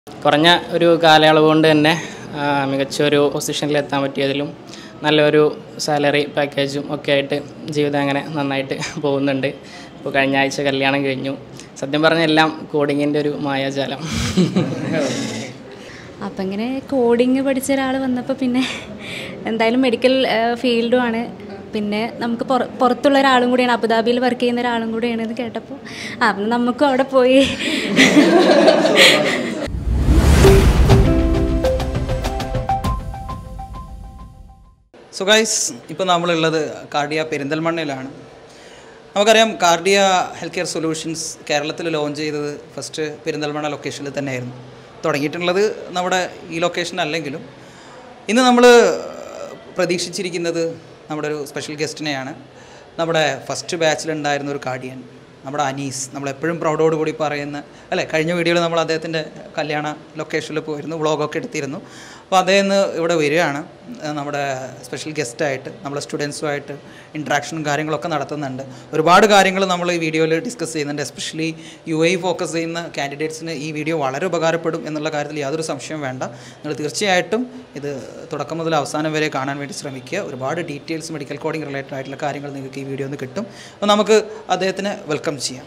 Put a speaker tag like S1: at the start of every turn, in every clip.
S1: കുറഞ്ഞ ഒരു കാലയളവ് കൊണ്ട് തന്നെ ആ, മികച്ച ഒരു പൊസിഷനിൽ എത്താൻ പറ്റിയതിലും നല്ലൊരു സാലറി പാക്കേജും ഒക്കെ ആയിട്ട് ജീവിതം അങ്ങനെ നന്നായിട്ട് പോകുന്നുണ്ട് ഇപ്പോൾ കഴിഞ്ഞ ആഴ്ച കല്യാണം കഴിഞ്ഞു സത്യം പറഞ്ഞ എല്ലാം കോഡിങ്ങിൻ്റെ ഒരു മായാജാലം
S2: അപ്പം ഇങ്ങനെ കോഡിങ് പഠിച്ച ഒരാൾ വന്നപ്പോൾ പിന്നെ എന്തായാലും മെഡിക്കൽ ഫീൽഡുമാണ് പിന്നെ നമുക്ക് പുറ പുറത്തുള്ള ഒരാളും കൂടിയാണ് അബുദാബിയിൽ വർക്ക് ചെയ്യുന്ന ഒരാളും കൂടിയാണ് എന്ന് കേട്ടപ്പോൾ ആ അപ്പം നമുക്കും അവിടെ പോയി
S3: സോ ഗൈസ് ഇപ്പോൾ നമ്മളുള്ളത് കാർഡിയ പെരിന്തൽമണ്ണയിലാണ് നമുക്കറിയാം കാർഡിയ ഹെൽത്ത് കെയർ സൊല്യൂഷൻസ് കേരളത്തിൽ ലോഞ്ച് ചെയ്തത് ഫസ്റ്റ് പെരിന്തൽമണ്ണ ലൊക്കേഷനിൽ തന്നെയായിരുന്നു തുടങ്ങിയിട്ടുള്ളത് നമ്മുടെ ഈ ലൊക്കേഷൻ അല്ലെങ്കിലും ഇന്ന് നമ്മൾ പ്രതീക്ഷിച്ചിരിക്കുന്നത് നമ്മുടെ ഒരു സ്പെഷ്യൽ ഗസ്റ്റിനെയാണ് നമ്മുടെ ഫസ്റ്റ് ബാച്ചിലുണ്ടായിരുന്ന ഒരു കാർഡിയൻ നമ്മുടെ അനീസ് നമ്മളെപ്പോഴും പ്രൗഡോട് കൂടി പറയുന്ന അല്ലേ കഴിഞ്ഞ വീഡിയോയിൽ നമ്മൾ അദ്ദേഹത്തിൻ്റെ കല്യാണ ലൊക്കേഷനിൽ പോയിരുന്നു വ്ളോഗൊക്കെ എടുത്തിരുന്നു അപ്പോൾ അദ്ദേഹം ഇന്ന് ഇവിടെ വരികയാണ് ഏഹ് നമ്മുടെ സ്പെഷ്യൽ ഗസ്റ്റായിട്ട് നമ്മുടെ സ്റ്റുഡൻസുമായിട്ട് ഇൻട്രാക്ഷനും കാര്യങ്ങളൊക്കെ നടത്തുന്നുണ്ട് ഒരുപാട് കാര്യങ്ങൾ നമ്മൾ ഈ വീഡിയോയിൽ ഡിസ്കസ് ചെയ്യുന്നുണ്ട് എസ്പെഷ്യലി യു ഐ ഫോക്കസ് ചെയ്യുന്ന കാൻഡിഡേറ്റ്സിന് ഈ വീഡിയോ വളരെ ഉപകാരപ്പെടും എന്നുള്ള കാര്യത്തിൽ യാതൊരു സംശയവും വേണ്ട നിങ്ങൾ തീർച്ചയായിട്ടും ഇത് തുടക്കം മുതൽ അവസാനം വരെ കാണാൻ വേണ്ടി ശ്രമിക്കുക ഒരുപാട് ഡീറ്റെയിൽസ് മെഡിക്കൽ കോഡിംഗ് റിലേറ്റഡ് ആയിട്ടുള്ള കാര്യങ്ങൾ നിങ്ങൾക്ക് ഈ വീഡിയോ നിന്ന് കിട്ടും അപ്പോൾ നമുക്ക് അദ്ദേഹത്തിന് വെൽക്കം ചെയ്യാം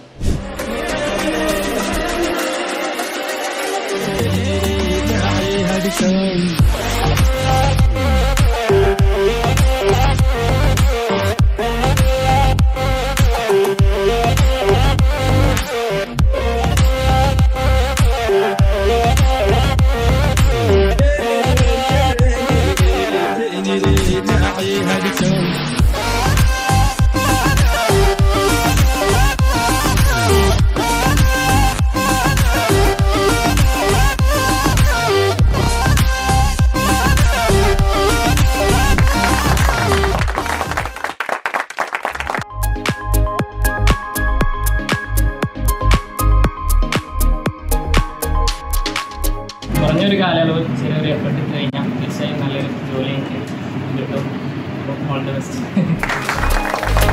S1: കുറഞ്ഞൊരു കാലയളവ് ചെറിയൊരു എഫർട്ട് ഇട്ട് കഴിഞ്ഞാൽ തീർച്ചയായും നല്ലൊരു ജോലി എനിക്ക് കിട്ടും all the best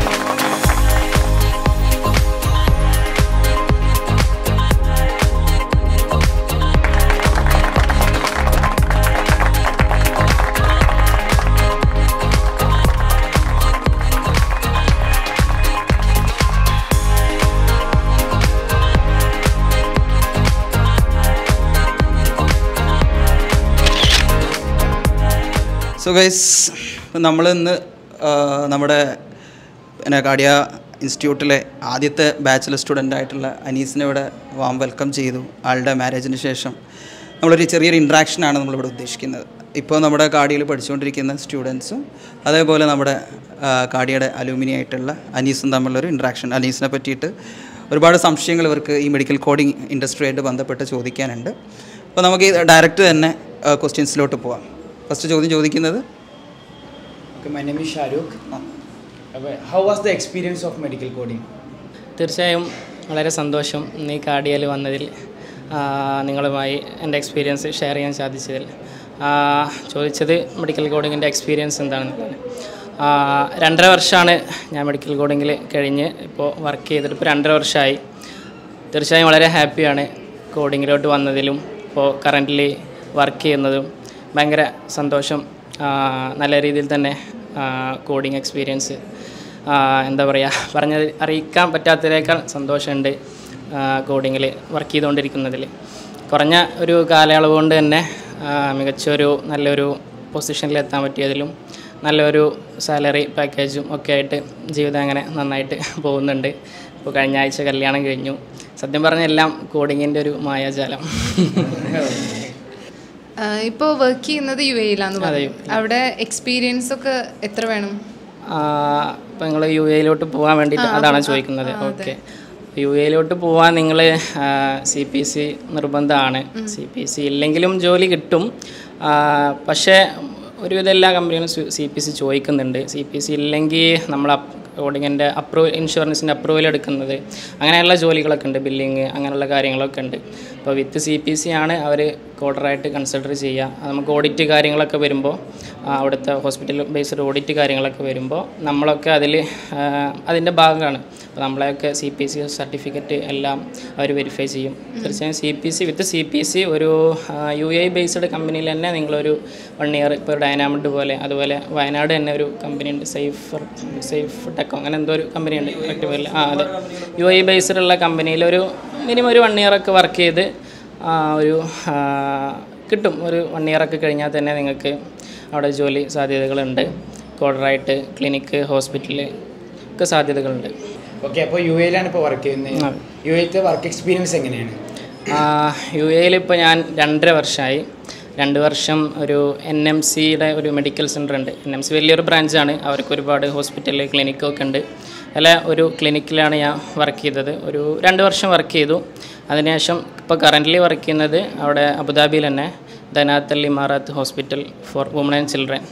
S3: so guys നമ്മൾ ഇന്ന് നമ്മുടെ പിന്നെ കാർഡിയ ഇൻസ്റ്റിറ്റ്യൂട്ടിലെ ആദ്യത്തെ ബാച്ചിലർ സ്റ്റുഡൻ്റ് ആയിട്ടുള്ള അനീസിനെ ഇവിടെ വാം വെൽക്കം ചെയ്തു ആളുടെ മാരേജിന് ശേഷം നമ്മളൊരു ചെറിയൊരു ഇൻട്രാക്ഷനാണ് നമ്മളിവിടെ ഉദ്ദേശിക്കുന്നത് ഇപ്പോൾ നമ്മുടെ കാർഡിയയിൽ പഠിച്ചുകൊണ്ടിരിക്കുന്ന സ്റ്റുഡൻസും അതേപോലെ നമ്മുടെ ആ, കാർഡിയയുടെ അലൂമിനി ആയിട്ടുള്ള അനീസും തമ്മിലുള്ളൊരു ഇൻട്രാക്ഷൻ അനീസിനെ പറ്റിയിട്ട് ഒരുപാട് സംശയങ്ങൾ ഇവർക്ക് ഈ മെഡിക്കൽ കോഡിംഗ് ഇൻഡസ്ട്രിയായിട്ട് ബന്ധപ്പെട്ട് ചോദിക്കാനുണ്ട് അപ്പോൾ നമുക്ക് ഡയറക്റ്റ് തന്നെ ക്വസ്റ്റ്യൻസിലോട്ട് പോവാം ഫസ്റ്റ് ചോദ്യം ചോദിക്കുന്നത്
S4: Okay, my name is Shahrukh. Uh, How was the experience of medical coding?
S1: തീർച്ചയായും വളരെ സന്തോഷം നീ കാർഡിയയിൽ വന്നതിൽ ആ, നിങ്ങളുമായി എൻ്റെ എക്സ്പീരിയൻസ് ഷെയർ ചെയ്യാൻ സാധിച്ചതിൽ ആ, ചോദിച്ചത് മെഡിക്കൽ കോഡിങ്ങിൻ്റെ എക്സ്പീരിയൻസ് എന്താണെന്നുള്ളത് ആ, രണ്ടര വർഷമാണ് ഞാൻ മെഡിക്കൽ കോഡിങ്ങിൽ കഴിഞ്ഞ് ഇപ്പോൾ വർക്ക് ചെയ്തിട്ട് ഇപ്പോൾ രണ്ടര വർഷമായി തീർച്ചയായും വളരെ ഹാപ്പിയാണ് കോഡിങ്ങിലോട്ട് വന്നതിലും ഇപ്പോൾ കറൻ്റ്ലി വർക്ക് ചെയ്യുന്നതും ഭയങ്കര സന്തോഷം ആ, നല്ല രീതിയിൽ തന്നെ കോഡിങ് എക്സ്പീരിയൻസ് എന്താ പറയുക പറഞ്ഞത് അറിയിക്കാൻ പറ്റാത്തതിനേക്കാൾ സന്തോഷമുണ്ട് കോഡിങ്ങിൽ വർക്ക് ചെയ്തുകൊണ്ടിരിക്കുന്നതിൽ കുറഞ്ഞ ഒരു കാലയളവ് കൊണ്ട് തന്നെ ആ, മികച്ചൊരു നല്ലൊരു പൊസിഷനിൽ എത്താൻ പറ്റിയതിലും നല്ലൊരു സാലറി പാക്കേജും ഒക്കെ ആയിട്ട് ജീവിതം അങ്ങനെ നന്നായിട്ട് പോകുന്നുണ്ട് ഇപ്പോൾ കഴിഞ്ഞ ആഴ്ച കല്യാണം കഴിഞ്ഞു സത്യം പറഞ്ഞ എല്ലാം കോഡിങ്ങിൻ്റെ ഒരു മായാജാലം
S5: ഇപ്പോൾ വർക്ക് ചെയ്യുന്നത് യു എയിലാന്ന്
S1: അതെ,
S5: പറഞ്ഞു അവിടെ എക്സ്പീരിയൻസ് ഒക്കെ എത്ര വേണം
S1: ഇപ്പം നിങ്ങൾ യു എയിലോട്ട് പോകാൻ വേണ്ടിയിട്ട് അതാണ് ചോദിക്കുന്നത് ഓക്കെ യു എയിലോട്ട് പോകാൻ നിങ്ങൾ സി പി സി നിർബന്ധമാണ് സി പി സി ഇല്ലെങ്കിലും ജോലി കിട്ടും ആ, പക്ഷേ ഒരുവിധം എല്ലാ കമ്പനികളും സി പി സി ചോദിക്കുന്നുണ്ട് സി പി സി ഇല്ലെങ്കിൽ നമ്മൾ കോഡിങ്ങിൻ്റെ അപ്രൂവൽ ഇൻഷുറൻസിൻ്റെ അപ്രൂവൽ എടുക്കുന്നത് അങ്ങനെയുള്ള ജോലികളൊക്കെ ഉണ്ട് ബില്ലിങ് അങ്ങനെയുള്ള കാര്യങ്ങളൊക്കെ ഉണ്ട് അപ്പോൾ വിത്ത് സി പി സി ആണ് അവർ കോഡറായിട്ട് കൺസിഡർ ചെയ്യുക അത് നമുക്ക് ഓഡിറ്റ് കാര്യങ്ങളൊക്കെ വരുമ്പോൾ ആ, അവിടുത്തെ ഹോസ്പിറ്റൽ ബേസ്ഡ് ഓഡിറ്റ് കാര്യങ്ങളൊക്കെ വരുമ്പോൾ നമ്മളൊക്കെ അതിൽ അതിൻ്റെ ഭാഗമാണ് അപ്പോൾ നമ്മളെയൊക്കെ സി പി സി സർട്ടിഫിക്കറ്റ് എല്ലാം അവർ വെരിഫൈ ചെയ്യും തീർച്ചയായും C P C with C P C ഒരു യു എ ബേസ്ഡ് കമ്പനിയിൽ തന്നെ നിങ്ങളൊരു വൺ ഇയർ ഇപ്പോൾ ഡൈനാമിഡ് പോലെ അതുപോലെ വയനാട് തന്നെ ഒരു കമ്പനി ഉണ്ട് സേഫ് സേഫ് ടെക്കോ അങ്ങനെ എന്തോ ഒരു കമ്പനി ഉണ്ട് കറക്റ്റ് പേരിൽ ആ അതെ യു എ ബേസ്ഡുള്ള കമ്പനിയിൽ ഒരു മിനിമം ഒരു വൺ ഇയർ ഒക്കെ വർക്ക് ചെയ്ത് ആ, ഒരു ആ, കിട്ടും ഒരു വൺ ഇയർ ഒക്കെ കഴിഞ്ഞാൽ തന്നെ നിങ്ങൾക്ക് അവിടെ ജോലി സാധ്യതകളുണ്ട് കോഡറായിട്ട് ക്ലിനിക്ക് ഹോസ്പിറ്റല് ഒക്കെ സാധ്യതകളുണ്ട്
S4: ഓക്കെ അപ്പോൾ യു എയിലാണ് ഇപ്പോൾ വർക്ക് ചെയ്യുന്നത് യു എയിലത്തെ വർക്ക് എക്സ്പീരിയൻസ് എങ്ങനെയാണ്
S1: യു എയിൽ ഇപ്പോൾ ഞാൻ രണ്ടര വർഷമായി രണ്ട് വർഷം ഒരു എൻ എം സിയുടെ ഒരു മെഡിക്കൽ സെൻ്റർ ഉണ്ട് എൻ എം സി വലിയൊരു ബ്രാഞ്ചാണ് അവർക്ക് ഒരുപാട് ഹോസ്പിറ്റൽ ക്ലിനിക്കൊക്കെ ഉണ്ട് അല്ല ഒരു ക്ലിനിക്കിലാണ് ഞാൻ വർക്ക് ചെയ്തത് ഒരു രണ്ട് വർഷം വർക്ക് ചെയ്തു അതിനുശേഷം ഇപ്പോൾ കറൻ്റ്ലി വർക്ക് ചെയ്യുന്നത് അവിടെ അബുദാബിയിൽ തന്നെ Danat Al Emarat hospital for women and children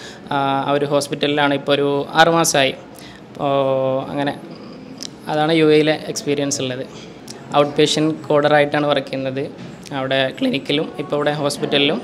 S1: ആ ഒരു ഹോസ്പിറ്റലിലാണ് ഇപ്പോൾ ഒരു ആറുമാസമായി അപ്പോൾ അങ്ങനെ അതാണ് യു എയിലെ എക്സ്പീരിയൻസ് ഉള്ളത് ഔട്ട് പേഷ്യൻ്റ് കോഡറായിട്ടാണ് വർക്ക് ചെയ്യുന്നത് അവിടെ ക്ലിനിക്കിലും ഇപ്പോൾ ഇവിടെ ഹോസ്പിറ്റലിലും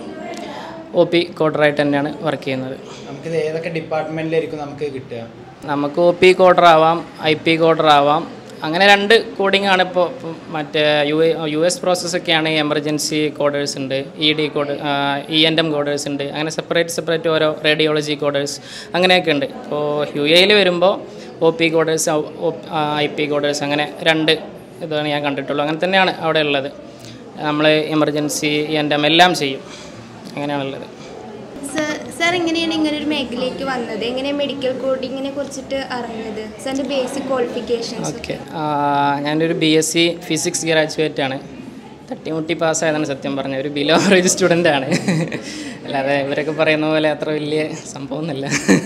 S1: ഒ പി കോഡറായിട്ട് തന്നെയാണ് വർക്ക് ചെയ്യുന്നത്
S4: നമുക്കിത് ഏതൊക്കെ ഡിപ്പാർട്ട്മെൻറ്റിലായിരിക്കും നമുക്ക് കിട്ടുക
S1: നമുക്ക് ഒ പി കോഡർ ആവാം ഐ പി കോഡർ ആവാം അങ്ങനെ രണ്ട് കോഡിംഗ് ആണ് ഇപ്പോൾ മറ്റേ യു എ യു എസ് പ്രോസസ്സൊക്കെയാണ് എമർജൻസി കോഡേഴ്സ് ഉണ്ട് E D code E N M coders ഉണ്ട് അങ്ങനെ സെപ്പറേറ്റ് സെപ്പറേറ്റ് ഓരോ റേഡിയോളജി കോഡേഴ്സ് അങ്ങനെയൊക്കെ ഉണ്ട് ഇപ്പോൾ യു എയിൽ വരുമ്പോൾ O P coders I P coders അങ്ങനെ രണ്ട് ഇതാണ് ഞാൻ കണ്ടിട്ടുള്ളൂ അങ്ങനെ തന്നെയാണ് അവിടെ ഉള്ളത് നമ്മൾ എമർജൻസി ഇ എൻ എം എല്ലാം ചെയ്യും അങ്ങനെയാണുള്ളത്
S6: സർ സാർ എങ്ങനെയാണ് ഇങ്ങനെ ഒരു മേഖലയിലേക്ക് വന്നത് എങ്ങനെയാണ് മെഡിക്കൽ കോഡിങ്ങിനെ കുറിച്ചിട്ട് അറിഞ്ഞത് സാറിൻ്റെ ബേസിക് ക്വാളിഫിക്കേഷൻസ്
S1: ഓക്കെ ഞാനൊരു B S C physics graduate ആണ് തട്ടിമുട്ടി പാസ്സായതാണ് സത്യം പറഞ്ഞ ഒരു ബിലോ ആവറേജ് സ്റ്റുഡൻ്റ് ആണ് അല്ലാതെ ഇവരൊക്കെ പറയുന്ന പോലെ അത്ര വലിയ സംഭവമൊന്നുമില്ല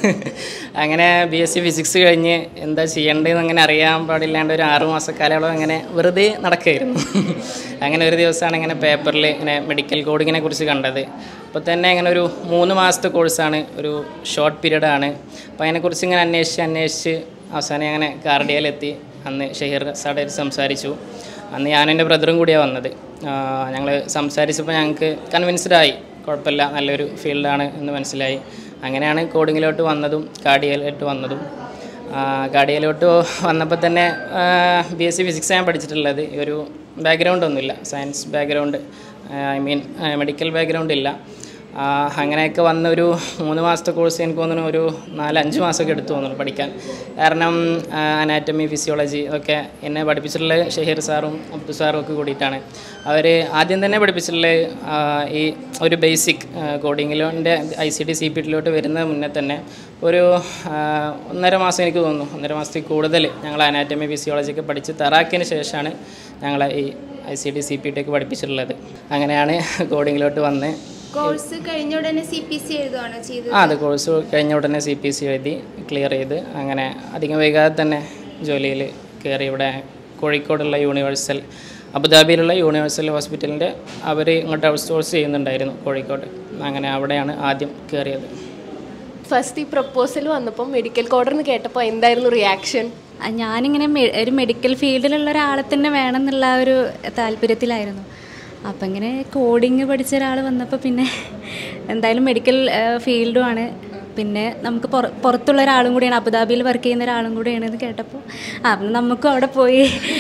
S1: അങ്ങനെ ബി എസ് സി ഫിസിക്സ് കഴിഞ്ഞ് എന്താ ചെയ്യേണ്ടതെന്ന് അങ്ങനെ അറിയാൻ പാടില്ലാണ്ട് ഒരു ആറ് മാസക്കാലയോളം അങ്ങനെ വെറുതെ നടക്കുകയായിരുന്നു അങ്ങനെ ഒരു ദിവസമാണ് ഇങ്ങനെ പേപ്പറിൽ ഇങ്ങനെ മെഡിക്കൽ കോഡിങ്ങിനെ കുറിച്ച് കണ്ടത് അപ്പോൾ തന്നെ ഇങ്ങനെ ഒരു മൂന്ന് മാസത്തെ കോഴ്സാണ് ഒരു ഷോർട്ട് പീരീഡാണ് അപ്പോൾ അതിനെക്കുറിച്ച് ഇങ്ങനെ അന്വേഷിച്ച് അന്വേഷിച്ച് അവസാനം അങ്ങനെ കാർഡിയയിലെത്തി അന്ന് ഷഹീർ സാറായിട്ട് സംസാരിച്ചു അന്ന് ഞാനും എൻ്റെ ബ്രദറും കൂടിയാണ് വന്നത് ഞങ്ങൾ സംസാരിച്ചപ്പോൾ ഞങ്ങൾക്ക് കൺവിൻസ്ഡ് ആയി കുഴപ്പമില്ല നല്ലൊരു ഫീൽഡാണ് എന്ന് മനസ്സിലായി അങ്ങനെയാണ് കോഡിങ്ങിലോട്ട് വന്നതും കാർഡിയയിലോട്ട് വന്നതും കാർഡിയയിലോട്ട് വന്നപ്പോൾ തന്നെ ബി എസ് സി ഫിസിക്സ് ഞാൻ പഠിച്ചിട്ടുള്ളത് ഈ ഒരു ബാക്ക്ഗ്രൗണ്ട് ഒന്നുമില്ല science background I mean medical background ഇല്ല ആ, അങ്ങനെയൊക്കെ വന്ന ഒരു മൂന്ന് മാസത്തെ കോഴ്സ് എനിക്ക് തോന്നുന്നു ഒരു നാലഞ്ച് മാസമൊക്കെ എടുത്തു തോന്നുന്നു പഠിക്കാൻ കാരണം അനാറ്റമി ഫിസിയോളജി ഒക്കെ എന്നെ പഠിപ്പിച്ചിട്ടുള്ളത് ഷഹീർ സാറും അബ്ദു സാറും ഒക്കെ കൂടിയിട്ടാണ് അവർ ആദ്യം തന്നെ പഠിപ്പിച്ചിട്ടുള്ളത് ആ, ഈ ഒരു ബേസിക് കോഡിങ്ങിലോൻ്റെ I C T C P ടിയിലോട്ട് വരുന്നതിന് മുന്നേ തന്നെ ഒരു ആ, ഒന്നര മാസം എനിക്ക് തോന്നുന്നു ഒന്നര മാസത്തിൽ കൂടുതൽ ഞങ്ങൾ അനാറ്റമി ഫിസിയോളജി ഒക്കെ പഠിച്ച് തറാക്കിയതിന് ശേഷമാണ് ഞങ്ങളെ ഈ I C T C P T ഒക്കെ പഠിപ്പിച്ചിട്ടുള്ളത് അങ്ങനെയാണ് കോഡിങ്ങിലോട്ട് വന്ന്
S6: കോഴ്സ് കഴിഞ്ഞ ഉടനെ സി പി സി എഴുതുകയാണോ ചെയ്തത്
S1: ആ അത് കോഴ്സ് കഴിഞ്ഞ ഉടനെ സി പി സി എഴുതി ക്ലിയർ ചെയ്ത് അങ്ങനെ അധികം വൈകാതെ തന്നെ ജോലിയിൽ കയറി ഇവിടെ കോഴിക്കോടുള്ള യൂണിവേഴ്സൽ അബുദാബിയിലുള്ള യൂണിവേഴ്സൽ ഹോസ്പിറ്റലിൻ്റെ അവർ ഇങ്ങോട്ട് ഔട്ട്സോഴ്സ് ചെയ്യുന്നുണ്ടായിരുന്നു കോഴിക്കോട് അങ്ങനെ അവിടെയാണ് ആദ്യം കയറിയത്
S7: ഫസ്റ്റ് ഈ പ്രപ്പോസൽ വന്നപ്പോൾ മെഡിക്കൽ കോഡർ എന്ന് കേട്ടപ്പോൾ എന്തായിരുന്നു റിയാക്ഷൻ
S2: ആ, ഞാനിങ്ങനെ മെ- ഒരു മെഡിക്കൽ ഫീൽഡിലുള്ള ഒരാളെ തന്നെ വേണം എന്നുള്ള ആ ഒരു താല്പര്യത്തിലായിരുന്നു അപ്പം ഇങ്ങനെ കോഡിങ് പഠിച്ച ഒരാൾ വന്നപ്പോൾ പിന്നെ എന്തായാലും മെഡിക്കൽ ഫീൽഡുമാണ് പിന്നെ നമുക്ക് പുറ പുറത്തുള്ള ഒരാളും കൂടിയാണ് അബുദാബിയിൽ വർക്ക് ചെയ്യുന്ന ഒരാളും കൂടിയാണ് എന്ന് കേട്ടപ്പോൾ ആ അപ്പം നമുക്കും അവിടെ പോയി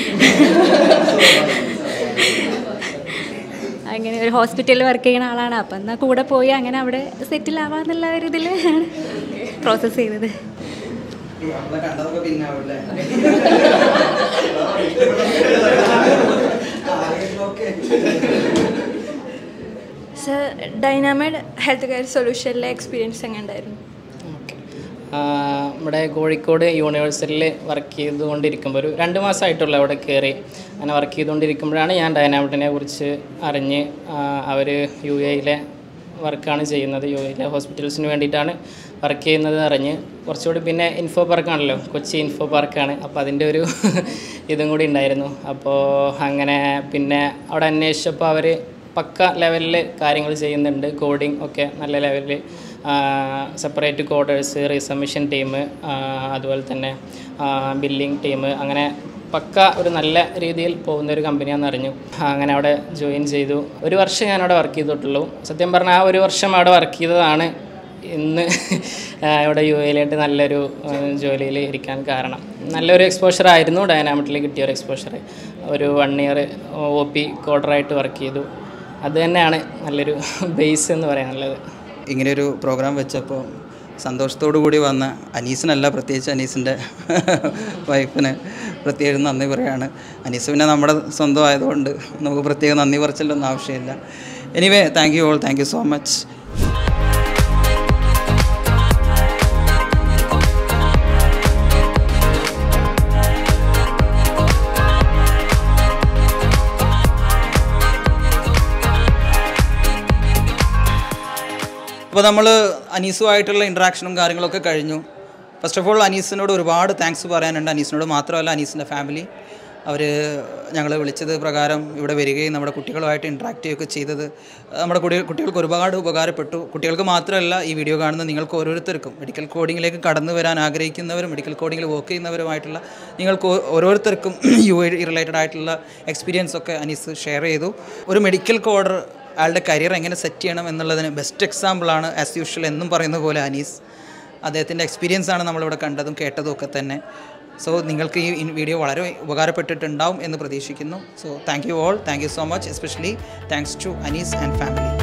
S2: അങ്ങനെ ഒരു ഹോസ്പിറ്റലിൽ വർക്ക് ചെയ്യുന്ന ആളാണ് അപ്പം എന്നാൽ കൂടെ പോയി അങ്ങനെ അവിടെ സെറ്റിൽ ആവാന്നുള്ള ഒരു ഇതിൽ പ്രോസസ്സ് ചെയ്തത്
S3: നമ്മളെ കണ്ടതൊക്കെ പിന്നെ ആവില്ലേ
S8: സർ ഡൈനാമൈഡ് ഹെൽത്ത് കെയർ സൊല്യൂഷനിലെ എക്സ്പീരിയൻസ് എങ്ങനെ ഉണ്ടായിരുന്നു
S1: ഓക്കെ ഇവിടെ കോഴിക്കോട് യൂണിവേഴ്സിറ്റിയിൽ വർക്ക് ചെയ്തുകൊണ്ടിരിക്കുമ്പോൾ ഒരു രണ്ട് മാസമായിട്ടുള്ള അവിടെ കയറി അങ്ങനെ വർക്ക് ചെയ്തുകൊണ്ടിരിക്കുമ്പോഴാണ് ഞാൻ ഡൈനാമിറ്റിനെ കുറിച്ച് അറിഞ്ഞ് അവർ യു എയിലെ വർക്കാണ് ചെയ്യുന്നത് യു എയിലെ ഹോസ്പിറ്റൽസിന് വേണ്ടിയിട്ടാണ് വർക്ക് ചെയ്യുന്നത് അറിഞ്ഞ് കുറച്ചുകൂടി പിന്നെ ഇൻഫോ പാർക്കാണല്ലോ കൊച്ചി ഇൻഫോ പാർക്കാണ് അപ്പോൾ അതിൻ്റെ ഒരു ഇതും കൂടി ഉണ്ടായിരുന്നു അപ്പോൾ അങ്ങനെ പിന്നെ അവിടെ അന്വേഷിച്ചപ്പോൾ അവർ പക്ക ലെവലിൽ കാര്യങ്ങൾ ചെയ്യുന്നുണ്ട് കോഡിംഗ് ഒക്കെ നല്ല ലെവലിൽ സെപ്പറേറ്റ് കോഡേഴ്സ് റീസബ്മിഷൻ ടീം അതുപോലെ തന്നെ ബില്ലിംഗ് ടീം അങ്ങനെ പക്ക ഒരു നല്ല രീതിയിൽ പോകുന്ന ഒരു കമ്പനിയാണെന്ന് അറിഞ്ഞു അങ്ങനെ അവിടെ ജോയിൻ ചെയ്തു ഒരു വർഷം ഞാൻ അവിടെ വർക്ക് ചെയ്തിട്ടുള്ളൂ സത്യം പറഞ്ഞാൽ ആ ഒരു വർഷം അവിടെ വർക്ക് ചെയ്തതാണ് ഇന്ന് ആ, ഇവിടെ യു എയിലായിട്ട് നല്ലൊരു ജോലിയിൽ ഇരിക്കാൻ കാരണം നല്ലൊരു എക്സ്പോഷർ ആയിരുന്നു ഡൈനാമിറ്റിൽ കിട്ടിയ ഒരു എക്സ്പോഷർ ഒരു വൺ ഇയർ ഒ പി ക്വാർട്ടറായിട്ട് വർക്ക് ചെയ്തു അത് തന്നെയാണ് നല്ലൊരു ബേസ് എന്ന് പറയാനുള്ളത്
S3: ഇങ്ങനെയൊരു പ്രോഗ്രാം വെച്ചപ്പോൾ സന്തോഷത്തോടു കൂടി വന്ന അനീസിനല്ല പ്രത്യേകിച്ച് അനീസിൻ്റെ വൈഫിന് പ്രത്യേകം നന്ദി പറയാണ് അനീസ് പിന്നെ നമ്മുടെ സ്വന്തം ആയതുകൊണ്ട് നമുക്ക് പ്രത്യേകം നന്ദി പറച്ചിലൊന്നും ആവശ്യമില്ല anyway thank you all thank you so much അപ്പോൾ നമ്മൾ അനീസുമായിട്ടുള്ള ഇൻട്രാക്ഷനും കാര്യങ്ങളൊക്കെ കഴിഞ്ഞു ഫസ്റ്റ് ഓഫ് ഓൾ അനീസിനോട് ഒരുപാട് താങ്ക്സ് പറയാനുണ്ട് അനീസിനോട് മാത്രമല്ല അനീസിൻ്റെ ഫാമിലി അവർ ഞങ്ങളെ വിളിച്ചത് പ്രകാരം ഇവിടെ വരികയും നമ്മുടെ കുട്ടികളുമായിട്ട് ഇൻട്രാക്ട് ചെയ്യുകയൊക്കെ ചെയ്തത് നമ്മുടെ കുട്ടി കുട്ടികൾക്ക് ഒരുപാട് ഉപകാരപ്പെട്ടു കുട്ടികൾക്ക് മാത്രമല്ല ഈ വീഡിയോ കാണുന്ന നിങ്ങൾക്ക് ഓരോരുത്തർക്കും മെഡിക്കൽ കോഡിങ്ങിലേക്ക് കടന്നു വരാൻ ആഗ്രഹിക്കുന്നവരും മെഡിക്കൽ കോഡിങ്ങിൽ വർക്ക് ചെയ്യുന്നവരുമായിട്ടുള്ള നിങ്ങൾക്ക് ഓ- ഓരോരുത്തർക്കും യു ഐ റിലേറ്റഡ് ആയിട്ടുള്ള എക്സ്പീരിയൻസ് ഒക്കെ അനീസ് ഷെയർ ചെയ്തു ഒരു മെഡിക്കൽ കോഡർ അയാളുടെ കരിയർ എങ്ങനെ സെറ്റ് ചെയ്യണം എന്നുള്ളതിന് ബെസ്റ്റ് എക്സാമ്പിളാണ് ആസ് യൂഷ്വൽ എന്നും പറയുന്ന പോലെ അനീസ് അദ്ദേഹത്തിൻ്റെ എക്സ്പീരിയൻസ് ആണ് നമ്മളിവിടെ കണ്ടതും കേട്ടതും ഒക്കെ തന്നെ സോ നിങ്ങൾക്ക് ഈ വീഡിയോ വളരെ ഉപകാരപ്പെട്ടിട്ടുണ്ടാവും എന്ന് പ്രതീക്ഷിക്കുന്നു so thank you all thank you so much especially thanks to Anees and family